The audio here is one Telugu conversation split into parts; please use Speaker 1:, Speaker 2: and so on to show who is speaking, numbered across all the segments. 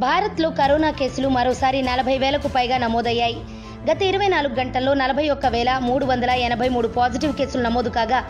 Speaker 1: భారత్లో కరోనా కేసులు మరోసారి నలభై వేలకు పైగా నమోదయ్యాయి గత ఇరవై నాలుగు గంటల్లో నలభై ఒక్క వేల మూడు వందల ఎనభై మూడు పాజిటివ్ కేసులు నమోదు కాగా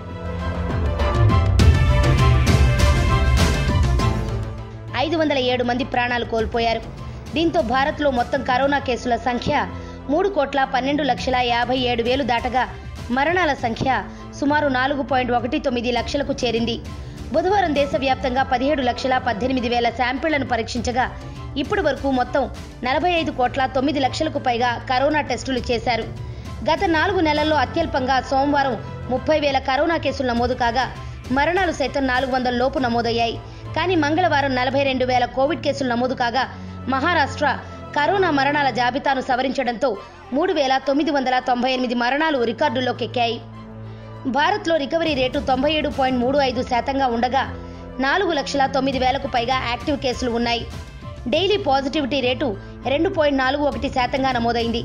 Speaker 1: ఐదు వందల ఏడు మంది ప్రాణాలు కోల్పోయారు దీంతో భారత్లో మొత్తం కరోనా కేసుల సంఖ్య మూడు కోట్ల పన్నెండు లక్షల యాభై ఏడు వేలు దాటగా మరణాల సంఖ్య సుమారు నాలుగు పాయింట్ ఒకటి తొమ్మిది లక్షలకు చేరింది బుధవారం దేశవ్యాప్తంగా పదిహేడు లక్షల పద్దెనిమిది వేల శాంపిళ్లను పరీక్షించగా ఇప్పటి వరకు మొత్తం నలభై ఐదు కోట్ల తొమ్మిది లక్షలకు పైగా కరోనా టెస్టులు చేశారు గత నాలుగు నెలల్లో అత్యల్పంగా సోమవారం ముప్పై వేల కరోనా కేసులు నమోదు కాగా మరణాలు సైతం నాలుగు వందల లోపు నమోదయ్యాయి కానీ మంగళవారం నలభై రెండు వేల కోవిడ్ కేసులు నమోదు కాగా మహారాష్ట్ర కరోనా మరణాల జాబితాను సవరించడంతో మూడు వేల తొమ్మిది వందల తొంభై ఎనిమిది మరణాలు రికార్డుల్లోకి ఎక్కాయి భారత్లో రికవరీ రేటు తొంభై ఏడు పాయింట్ మూడు ఐదు శాతంగా ఉండగా నాలుగు లక్షల తొమ్మిది వేలకు పైగా యాక్టివ్ కేసులు ఉన్నాయి డైలీ పాజిటివిటీ రేటు రెండు పాయింట్ నాలుగు ఒకటి శాతంగా నమోదైంది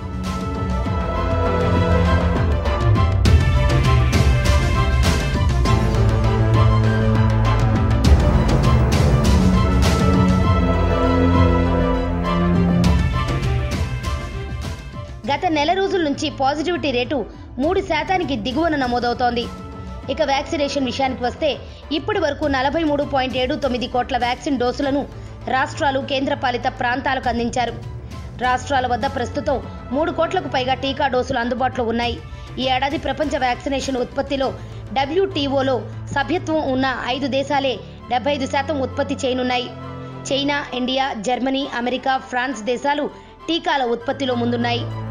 Speaker 1: గత నెల రోజుల నుంచి పాజిటివిటీ రేటు మూడు శాతానికి దిగువన నమోదవుతోంది ఇక వ్యాక్సినేషన్ విషయానికి వస్తే ఇప్పటి వరకు నలభై మూడు పాయింట్ ఏడు తొమ్మిది కోట్ల వ్యాక్సిన్ డోసులను రాష్ట్రాలు కేంద్రపాలిత ప్రాంతాలకు అందించారు రాష్ట్రాల వద్ద ప్రస్తుతం మూడు కోట్లకు పైగా టీకా డోసులు అందుబాటులో ఉన్నాయి ఈ ఏడాది ప్రపంచ వ్యాక్సినేషన్ ఉత్పత్తిలో డబ్ల్యూటీఓలో సభ్యత్వం ఉన్న ఐదు దేశాలే డెబ్బై ఐదు శాతం ఉత్పత్తి చేయనున్నాయి China India Germany America France దేశాలు టీకాల ఉత్పత్తిలో ముందున్నాయి